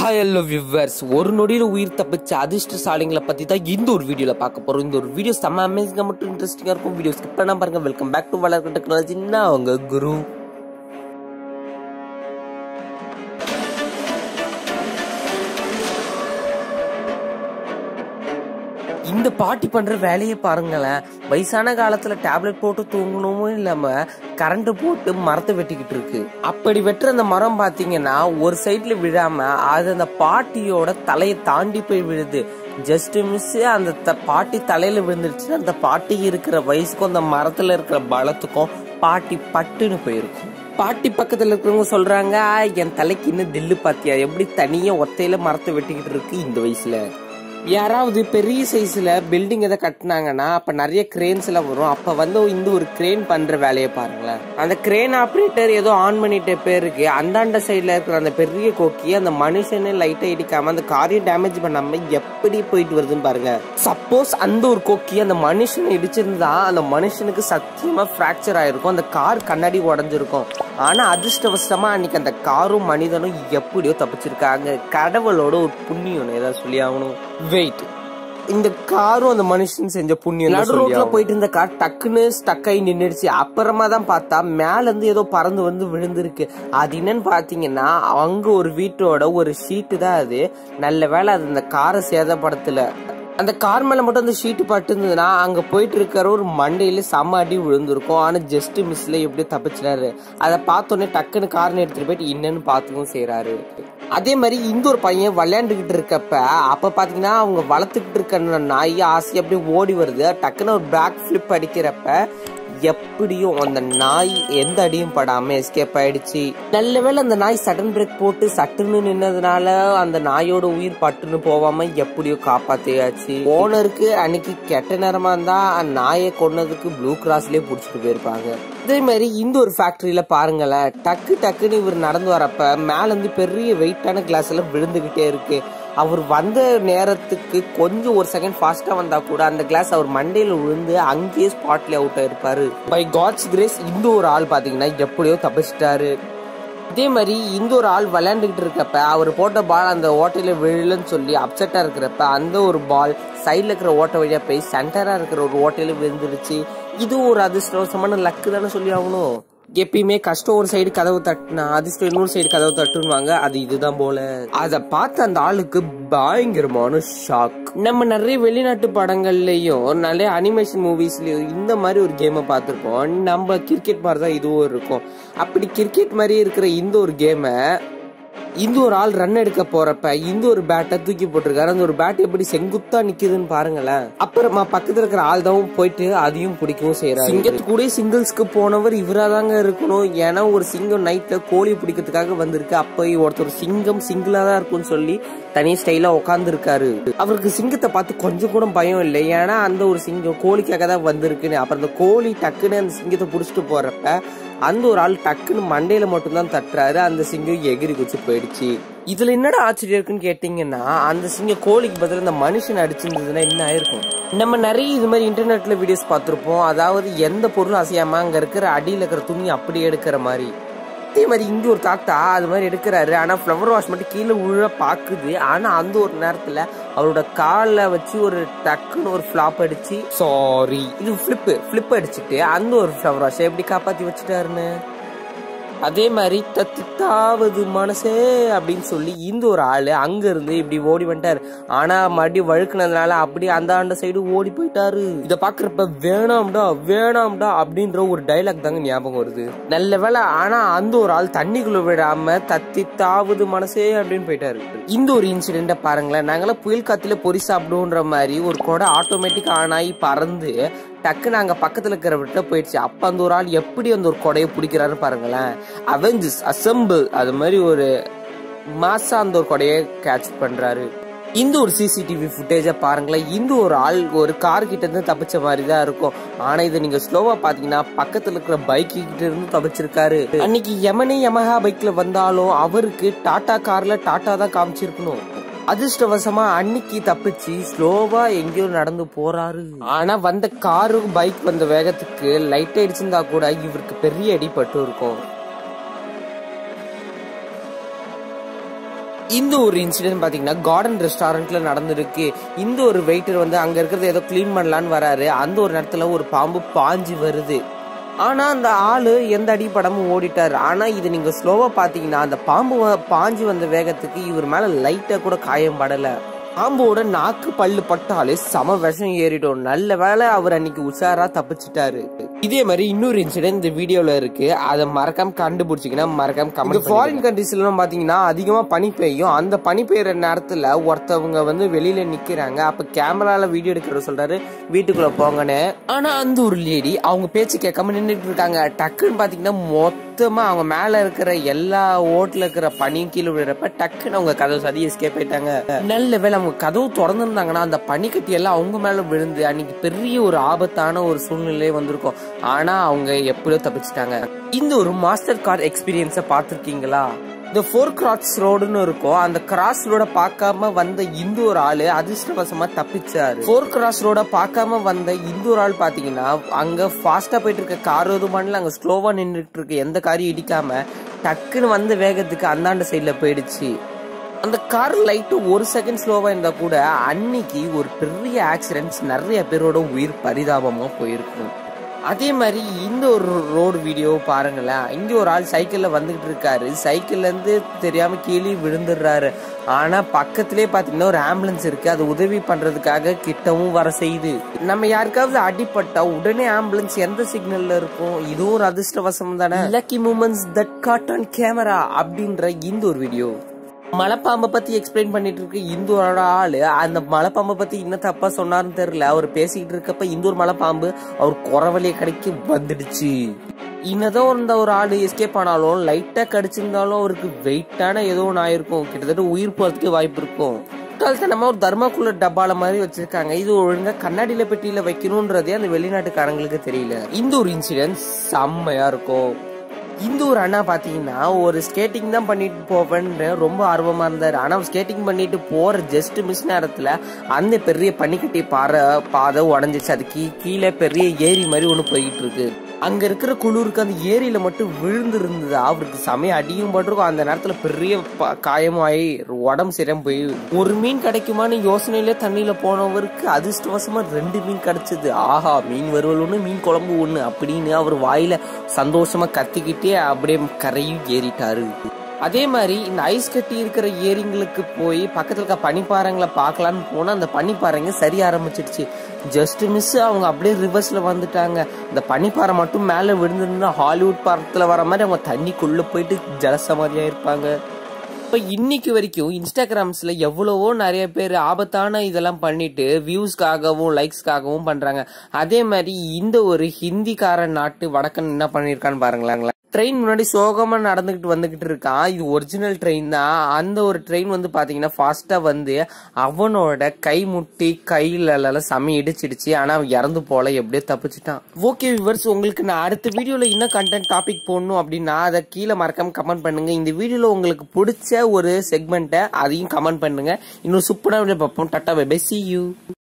hi hello viewers ஒரு நொடியில் உயிர் தப்பிச்ச அதிர்ஷ்டசாலிங்களை பத்தி தான் இந்த ஒரு வீடியோல பார்க்க போறோம் இந்த ஒரு வீடியோ செம்ம அமேசிங்கா மட்டும் இன்ட்ரெஸ்டிங்கா இருக்கும் வீடியோ ஸ்கிப் பண்ணாம பாருங்க வெல்கம் பேக் டு வளர்க்க டெக்னாலஜி நான் அவங்க குரு இந்த பாட்டி பண்ற வேலையை பாருங்களேன் வயசான காலத்துல டேப்லெட் போட்டு தூங்கணுமும் இல்லாம கரண்ட் போட்டு மரத்தை வெட்டிக்கிட்டு இருக்கு அப்படி வெட்டுற அந்த மரம் பாத்தீங்கன்னா ஒரு சைட்ல விழாம அது அந்த பாட்டியோட தலையை தாண்டி போய் விழுது ஜஸ்ட் மிஸ் அந்த த- பாட்டி தலையில விழுந்துருச்சுன்னா அந்த பாட்டி இருக்கிற வயசுக்கும் அந்த மரத்துல இருக்கிற பலத்துக்கும் பாட்டி பட்டுன்னு போயிருக்கும் பாட்டி பக்கத்துல இருக்கிறவங்க சொல்றாங்க "ஆ, என் தலைக்கு இன்னும் தில்லு பாத்தியா எப்படி தனியா ஒத்தையில மரத்தை வெட்டிக்கிட்டு இருக்கு இந்த வயசுல யாராவது பெரிய சைஸ்ல பில்டிங் எதை கட்டினாங்கன்னா அப்ப நிறைய கிரேன்ஸ் எல்லாம் வரும் அப்ப வந்து இந்த ஒரு கிரேன் பண்ற வேலையை பாருங்களேன் அந்த கிரேன் ஆபரேட்டர் ஏதோ ஆன் பண்ணிட்ட பேருக்கு அந்தாண்ட சைடுல இருக்கிற அந்த பெரிய கோக்கி அந்த மனுஷனே லைட்டா இடிக்காம அந்த காரையும் டேமேஜ் பண்ணாம எப்படி போயிட்டு வருதுன்னு பாருங்க சப்போஸ் அந்த ஒரு கொக்கி அந்த மனுஷனை இடிச்சிருந்தா அந்த மனுஷனுக்கு சத்தியமா பிராக்சர் ஆயிருக்கும் அந்த கார் கண்ணாடி உடஞ்சிருக்கும் ஆனா அதிர்ஷ்டவசமா அன்னைக்கு அந்த காரும் மனிதனும் எப்படியோ தப்பிச்சிருக்காங்க கடவுளோட ஒரு புண்ணியம் ஏதாவது சொல்லி ஆகணும் வெயிட் இந்த காரும் அந்த மனுஷன் செஞ்ச புண்ணியம் நடு ரோட்ல போயிட்டு இருந்த கார் டக்குன்னு ஸ்டக் ஆகி நின்னுடுச்சு அப்புறமா தான் பார்த்தா மேல இருந்து ஏதோ பறந்து வந்து விழுந்திருக்கு அது என்னன்னு பாத்தீங்கன்னா அங்க ஒரு வீட்டோட ஒரு ஷீட்டு தான் அது நல்ல வேளை அது அந்த காரை சேதப்படுத்தல அந்த கார் மேல மட்டும் அந்த ஷீட்டு பட்டு இருந்ததுன்னா அங்க போயிட்டு இருக்கிற ஒரு மண்டையில செம்ம அடி விழுந்திருக்கும் ஆனா ஜஸ்ட் மிஸ்ல எப்படியோ தப்பிச்சிட்டாரு அதை பார்த்தோன்னே டக்குன்னு கார் எடுத்துட்டு போயிட்டு என்னன்னு பார்த்துக்கும் செய்யறாரு அதே மாதிரி இந்த ஒரு பையன் விளையாண்டுகிட்டு இருக்கப்ப அப்ப பாத்தீங்கன்னா அவங்க வளர்த்துக்கிட்டு இருக்க நாய் ஆசை அப்படியே ஓடி வருது டக்குன்னு ஒரு பேக் ஃபிளிப் அடிக்கிறப்ப எப்படியும் அந்த நாய் எந்த அடியும் படாம எஸ்கேப் ஆயிடுச்சு நல்ல வேளை அந்த நாய் சடன் பிரேக் போட்டு சட்டுன்னு நின்னதுனால அந்த நாயோட உயிர் பட்டுன்னு போவாம எப்படியோ காப்பாத்தியாச்சு ஓனருக்கு அன்னைக்கு கெட்ட நேரமா இருந்தா அந்த நாயை கொன்னதுக்கு ப்ளூ கிராஸ்லயே புடிச்சிட்டு போயிருப்பாங்க இதே மாதிரி இந்த ஒரு ஃபேக்டரியில பாருங்களேன் டக்கு டக்குன்னு இவர் நடந்து வரப்ப மேல இருந்து பெரிய வெயிட்டான கிளாஸ் எல்லாம் விழுந்துகிட்டே இருக்கு அவர் வந்த நேரத்துக்கு கொஞ்சம் ஒரு செகண்ட் ஃபாஸ்டா வந்தா கூட அந்த கிளாஸ் அவர் மண்டையில விழுந்து அங்கேயே ஸ்பாட்ல அவுட் ஆயிருப்பாரு பை காட்ஸ் கிரேஸ் இந்த ஒரு ஆள் பாத்தீங்கன்னா எப்படியோ தப்பிச்சிட்டாரு இதே மாதிரி இந்த ஒரு ஆள் விளையாண்டுகிட்டு இருக்கப்ப அவர் போட்ட பால் அந்த ஓட்டையில விழலன்னு சொல்லி அப்செட்டா இருக்கிறப்ப அந்த ஒரு பால் சைட்ல இருக்கிற ஓட்டை வழியா போய் சென்டரா இருக்கிற ஒரு ஓட்டையில விழுந்துருச்சு இது ஒரு அதிர்ஷ்டவசமான லக்கு தானே சொல்லி ஆகணும் எப்பயுமே கஷ்டம் ஒரு சைடு கதவு தட்டுனா அதிர்ஷ்டம் இன்னொரு சைடு கதவு தட்டுவாங்க அது இதுதான் போல அத பார்த்து அந்த ஆளுக்கு பயங்கரமான ஷாக் நம்ம நிறைய வெளிநாட்டு படங்கள்லயும் நிறைய அனிமேஷன் மூவிஸ்லயும் இந்த மாதிரி ஒரு கேமை பார்த்திருப்போம் நம்ம கிரிக்கெட் மாதிரி தான் இதுவும் இருக்கும் அப்படி கிரிக்கெட் மாதிரி இருக்கிற இந்த ஒரு கேமை இந்த ஒரு ஆள் ரன் எடுக்க போறப்ப இந்த ஒரு பேட்டை தூக்கி போட்டிருக்காரு அந்த ஒரு பேட் எப்படி செங்குத்தா நிக்குதுன்னு பாருங்களேன் அப்புறமா பக்கத்துல இருக்கிற ஆள் தான் போயிட்டு அதையும் பிடிக்கவும் செய்யறாரு சிங்கத்து கூட சிங்கிள்ஸ்க்கு போனவர் இவரா தாங்க இருக்கணும் ஏன்னா ஒரு சிங்கம் நைட்ல கோழி பிடிக்கிறதுக்காக வந்திருக்கு அப்ப ஒருத்தர் சிங்கம் சிங்கிளா தான் இருக்கும்னு சொல்லி தனி ஸ்டைலா உட்கார்ந்து இருக்காரு அவருக்கு சிங்கத்தை பார்த்து கொஞ்சம் கூட பயம் இல்லை ஏன்னா அந்த ஒரு சிங்கம் கோழிக்காக தான் வந்திருக்குன்னு அப்புறம் அந்த கோழி டக்குன்னு அந்த சிங்கத்தை புடிச்சிட்டு போறப்ப அந்த ஒரு ஆள் டக்குன்னு மண்டையில மட்டும்தான் தட்டுறாரு அந்த சிங்கம் எகிரி குச்சி போயிடுச்சு இதுல என்னடா ஆச்சரியம் இருக்குன்னு கேட்டீங்கன்னா அந்த சிங்கம் கோழிக்கு பதிலா இந்த மனுஷன் அடிச்சிருந்ததுன்னா என்ன ஆயிருக்கும் நம்ம நிறைய இது மாதிரி இன்டர்நெட்ல வீடியோஸ் பார்த்திருப்போம் அதாவது எந்த பொருளும் அசையாம அங்க இருக்கிற அடியில இருக்கிற துணி அப்படி எடுக்கிற மாதிரி அதே மாதிரி இங்க ஒரு தாத்தா அது மாதிரி எடுக்கிறாரு ஆனா ஃப்ளவர் வாஷ் மட்டும் கீழே உள்ள பாக்குது ஆனா அந்த ஒரு நேரத்துல அவரோட கால வச்சு ஒரு டக்குன்னு ஒரு ஃபிளாப் அடிச்சு சாரி இது ஃபிளிப் ஃபிளிப் அடிச்சுட்டு அந்த ஒரு ஃப்ளவர் வாஷை எப்படி காப்பாத்தி வச்சுட்டாருன்னு அதே மாதிரி தத்தித்தாவது மனசே அப்படின்னு சொல்லி இந்த ஒரு ஆளு அங்க இருந்து இப்படி ஓடி வந்துட்டாரு ஆனா மறுபடியும் வழுக்குனதுனால அப்படியே அந்த ஆண்ட சைடு ஓடி போயிட்டாரு இத பாக்குறப்ப வேணாம்டா வேணாம்டா அப்படின்ற ஒரு டைலாக் தாங்க ஞாபகம் வருது நல்ல வேளை ஆனா அந்த ஒரு ஆள் தண்ணிக்குள்ள விடாம தத்தி தாவது மனசே அப்படின்னு போயிட்டாரு இந்த ஒரு இன்சிடென்ட பாருங்களேன் நாங்களாம் புயல் காத்துல பொறி சாப்பிடுவோன்ற மாதிரி ஒரு கொடை ஆட்டோமேட்டிக் ஆன் ஆகி பறந்து டக்குன்னு அங்க பக்கத்துல இருக்கிற விட்ட போயிடுச்சு அப்ப அந்த ஒரு ஆள் எப்படி அந்த ஒரு கொடையை பிடிக்கிறாரு பாருங்களேன் அவெஞ்சஸ் அசம்பிள் அது மாதிரி ஒரு மாசா அந்த ஒரு கொடையை கேட்ச் பண்றாரு இந்த ஒரு சிசிடிவி ஃபுட்டேஜ பாருங்களேன் இந்த ஒரு ஆள் ஒரு கார் கிட்ட இருந்து தப்பிச்ச மாதிரி தான் இருக்கும் ஆனா இதை நீங்க ஸ்லோவா பாத்தீங்கன்னா பக்கத்துல இருக்கிற பைக் கிட்ட இருந்து தப்பிச்சிருக்காரு அன்னைக்கு யமனே யமஹா பைக்ல வந்தாலும் அவருக்கு டாடா கார்ல டாடா தான் காமிச்சிருக்கணும் அதிர்ஷ்டவசமா அன்னைக்கு தப்பிச்சு ஸ்லோவா எங்கேயோ நடந்து போறாரு ஆனா வந்த காரு பைக் வந்த வேகத்துக்கு லைட் அடிச்சிருந்தா கூட இவருக்கு பெரிய அடிபட்டு இருக்கும் இந்த ஒரு இன்சிடென்ட் பாத்தீங்கன்னா கார்டன் ரெஸ்டாரண்ட்ல நடந்திருக்கு இந்த ஒரு வெயிட்டர் வந்து அங்க இருக்கிறத ஏதோ க்ளீன் பண்ணலான்னு வராரு அந்த ஒரு நேரத்துல ஒரு பாம்பு பாஞ்சு வருது ஆனா அந்த ஆளு எந்த அடிப்படமும் ஓடிட்டாரு ஆனா இது நீங்க ஸ்லோவா பாத்தீங்கன்னா அந்த பாம்பு வ- பாஞ்சு வந்த வேகத்துக்கு இவர் மேல லைட்டா கூட காயம் படல பாம்போட நாக்கு பல்லு பட்டாலே சம விஷம் ஏறிடும் நல்ல வேளை அவர் அன்னைக்கு உஷாரா தப்பிச்சிட்டாரு இதே மாதிரி இன்னொரு இன்சிடென்ட் இந்த வீடியோல இருக்கு அதை மறக்காம கண்டுபிடிச்சிங்கன்னா மறக்காம கமெண்ட் ஃபாரின் கண்ட்ரீஸ்லாம் பாத்தீங்கன்னா அதிகமா பனி பெய்யும் அந்த பனி பெய்யற நேரத்துல ஒருத்தவங்க வந்து வெளியில நிக்கிறாங்க அப்ப கேமரால வீடியோ எடுக்கிற சொல்றாரு வீட்டுக்குள்ள போங்கன்னு ஆனா அந்த ஒரு லேடி அவங்க பேச்சு கேட்காம நின்றுட்டு இருக்காங்க டக்குன்னு பாத்தீங்கன்னா மொத்தமா அவங்க மேல இருக்கிற எல்லா ஓட்டுல இருக்கிற பனியும் கீழே விழுறப்ப டக்குன்னு அவங்க கதவு சதி எஸ்கேப் ஆயிட்டாங்க நல்ல வேளை அவங்க கதவு திறந்துருந்தாங்கன்னா அந்த பனிக்கட்டி எல்லாம் அவங்க மேல விழுந்து அன்னைக்கு பெரிய ஒரு ஆபத்தான ஒரு சூழ்நிலை வந்திருக்கும் ஆனா அவங்க எப்படியோ தப்பிச்சிட்டாங்க இந்த ஒரு மாஸ்டர் கார்டு எக்ஸ்பீரியன்ஸை பார்த்துருக்கீங்களா இந்த ஃபோர் கிராஸ் ரோடுன்னு இருக்கும் அந்த கிராஸ் ரோட பார்க்காம வந்த இந்த ஒரு ஆளு அதிர்ஷ்டவசமா தப்பிச்சாரு ஃபோர் கிராஸ் ரோட பார்க்காம வந்த இந்த ஒரு ஆள் பாத்தீங்கன்னா அங்க ஃபாஸ்டா போயிட்டு இருக்க கார் எதுவும் அங்க ஸ்லோவா நின்றுட்டு இருக்க எந்த காரையும் இடிக்காம டக்குன்னு வந்த வேகத்துக்கு அந்தாண்ட சைட்ல போயிடுச்சு அந்த கார் லைட்டு ஒரு செகண்ட் ஸ்லோவா இருந்தா கூட அன்னைக்கு ஒரு பெரிய ஆக்சிடென்ட்ஸ் நிறைய பேரோட உயிர் பரிதாபமா போயிருக்கும் அதே மாதிரி இந்த ஒரு ரோடு வீடியோ பாருங்களேன் இங்க ஒரு ஆள் சைக்கிள்ல வந்துகிட்டு இருக்காரு சைக்கிள்ல இருந்து தெரியாம கீழே விழுந்துடுறாரு ஆனா பக்கத்திலே பாத்தீங்கன்னா ஒரு ஆம்புலன்ஸ் இருக்கு அது உதவி பண்றதுக்காக கிட்டவும் வர செய்யுது நம்ம யாருக்காவது அடிபட்டா உடனே ஆம்புலன்ஸ் எந்த சிக்னல்ல இருக்கும் இது ஒரு அதிர்ஷ்டவசம் தானே lucky moments that got on camera அப்படின்ற இந்த ஒரு வீடியோ மலைப்பாம்பை பத்தி எக்ஸ்பிளைன் பண்ணிட்டு இருக்கு இந்த ஒரு ஆளு அந்த மலைப்பாம்பை பத்தி என்ன தப்பா சொன்னாருன்னு தெரியல அவர் பேசிக்கிட்டு இருக்கப்ப இந்த ஒரு மலைப்பாம்பு அவர் குறவழிய கடைக்கு வந்துடுச்சு இன்னதான் இருந்த ஒரு ஆளு எஸ்கேப் ஆனாலும் லைட்டா கடிச்சிருந்தாலும் அவருக்கு வெயிட்டான ஏதோ ஒன்று ஆயிருக்கும் கிட்டத்தட்ட உயிர் போறதுக்கு வாய்ப்பு இருக்கும் நம்ம ஒரு தர்மாக்குள்ள டப்பால மாதிரி வச்சிருக்காங்க இது ஒழுங்கா கண்ணாடியில பெட்டியில வைக்கணும்ன்றதே அந்த வெளிநாட்டுக்காரங்களுக்கு தெரியல இந்த ஒரு இன்சிடென்ட் செம்மையா இருக்கும் இந்த ஒரு அண்ணா பாத்தீங்கன்னா ஒரு ஸ்கேட்டிங் தான் பண்ணிட்டு போவேன்னு ரொம்ப ஆர்வமா இருந்தாரு ஆனா ஸ்கேட்டிங் பண்ணிட்டு போற ஜஸ்ட் மிஸ் நேரத்துல அந்த பெரிய பனிக்கட்டி பாறை பாதை உடஞ்சிச்சு அது கீ கீழே பெரிய ஏரி மாதிரி ஒண்ணு போயிட்டு இருக்கு அங்க இருக்கிற குளிருக்கு அந்த ஏரியில மட்டும் விழுந்து இருந்தது அவருக்கு சமய அடியும் பட்டிருக்கும் அந்த நேரத்துல பெரிய ப- காயமாயி உடம்பு சரியாம போய் ஒரு மீன் கிடைக்குமான்னு யோசனையிலே தண்ணியில போனவருக்கு அதிர்ஷ்டவசமா ரெண்டு மீன் கிடைச்சது ஆஹா மீன் வறுவல் ஒண்ணு மீன் குழம்பு ஒண்ணு அப்படின்னு அவர் வாயில சந்தோஷமா கத்திக்கிட்டே அப்படியே கரையும் ஏறிட்டாரு அதே மாதிரி இந்த ஐஸ் கட்டி இருக்கிற ஏரிங்களுக்கு போய் பக்கத்துல இருக்க பனிப்பாறைங்களை பார்க்கலான்னு போனா அந்த பனிப்பாறைங்க சரிய ஆரம்பிச்சிடுச்சு ஜஸ்ட் மிஸ் அவங்க அப்படியே ரிவர்ஸ்ல வந்துட்டாங்க இந்த பனிப்பாறை மட்டும் மேல விழுந்திருந்தா ஹாலிவுட் படத்துல வர மாதிரி அவங்க தண்ணிக்குள்ள போயிட்டு ஜலசமாதியா இருப்பாங்க இப்போ இன்னைக்கு வரைக்கும் இன்ஸ்டாகிராம்ஸ்ல எவ்வளவோ நிறைய பேர் ஆபத்தான இதெல்லாம் பண்ணிட்டு வியூஸ்க்காகவும் லைக்ஸ்க்காகவும் பண்றாங்க அதே மாதிரி இந்த ஒரு ஹிந்திக்காரன் நாட்டு வடக்கன் என்ன பண்ணிருக்கான்னு பாருங்களேன் ட்ரெயின் முன்னாடி சோகமா நடந்துகிட்டு வந்துகிட்டு இருக்கான் இது ஒரிஜினல் ட்ரெயின் தான் அந்த ஒரு ட்ரெயின் வந்து பாத்தீங்கன்னா ஃபாஸ்டா வந்து அவனோட கை முட்டி கையில எல்லாம் செம இடிச்சிடுச்சு ஆனா அவன் இறந்து போல எப்படியோ தப்பிச்சிட்டான் ஓகே விவர்ஸ் உங்களுக்கு நான் அடுத்த வீடியோல என்ன கண்டென்ட் டாபிக் போடணும் அப்படின்னா அதை கீழே மறக்காம கமெண்ட் பண்ணுங்க இந்த வீடியோல உங்களுக்கு பிடிச்ச ஒரு செக்மெண்ட்டை அதையும் கமெண்ட் பண்ணுங்க இன்னும் சூப்பரான வீடியோ பார்ப்போம் tata bye bye see you